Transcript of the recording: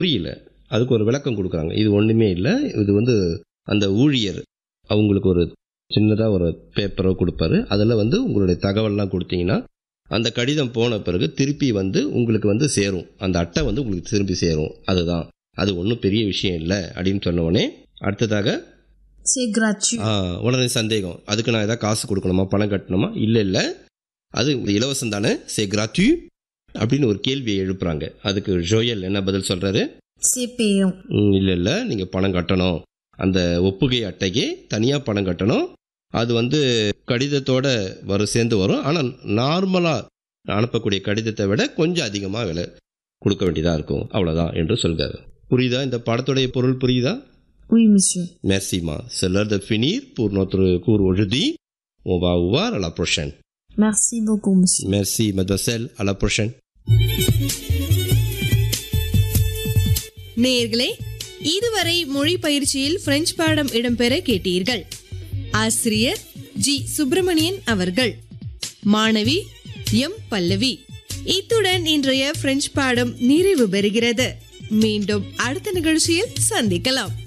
புரியல அதுக்கு ஒரு விளக்கம் கொடுக்குறாங்க இது ஒன்றுமே இல்லை இது வந்து அந்த ஊழியர் அவங்களுக்கு ஒரு சின்னதாக ஒரு பேப்பரோ கொடுப்பாரு அதில் வந்து உங்களுடைய தகவல்லாம் கொடுத்தீங்கன்னா அந்த கடிதம் போன பிறகு திருப்பி வந்து உங்களுக்கு வந்து சேரும் அந்த அட்டை வந்து உங்களுக்கு திரும்பி சேரும் அதுதான் அது ஒன்றும் பெரிய விஷயம் இல்லை அப்படின்னு சொன்ன உடனே அடுத்ததாக C'est gratuit. ஆ, உடனே சந்தேகம் அதுக்கு நான் ஏதாவது காசு கொடுக்கணுமா பணம் கட்டணுமா இல்லை இல்லை அது இலவசம் தானே சே கிராட்யூ அப்படின்னு ஒரு கேள்வியை எழுப்புறாங்க அதுக்கு ஜோயல் என்ன பதில் சொல்றாரு C'est payant. ம், இல்லை இல்லை நீங்கள் பணம் கட்டணும் அந்த ஒப்புகை அட்டைக்கு தனியாக பணம் கட்டணும் அது வந்து கடிதத்தோட வரும் சேர்ந்து வரும் ஆனால் நார்மலாக அனுப்பக்கூடிய கடிதத்தை விட கொஞ்சம் அதிகமாக விலை கொடுக்க வேண்டியதாக இருக்கும் அவ்வளோதான் என்று சொல்கிறார் புரியுதா இந்த படத்துடைய பொருள் புரியுதா Oui, monsieur. Merci, C'est l'heure de finir pour notre cours aujourd'hui. On va vous voir à la prochaine. Merci beaucoup, monsieur. Merci, mademoiselle. À la prochaine. நேயர்களே இதுவரை மொழி பயிற்சியில் பிரெஞ்சு பாடம் இடம்பெற கேட்டீர்கள் ஆசிரியர் ஜி சுப்பிரமணியன் அவர்கள் மாணவி எம் பல்லவி இத்துடன் இன்றைய பிரெஞ்சு பாடம் நிறைவு பெறுகிறது மீண்டும் அடுத்த நிகழ்ச்சியில் சந்திக்கலாம்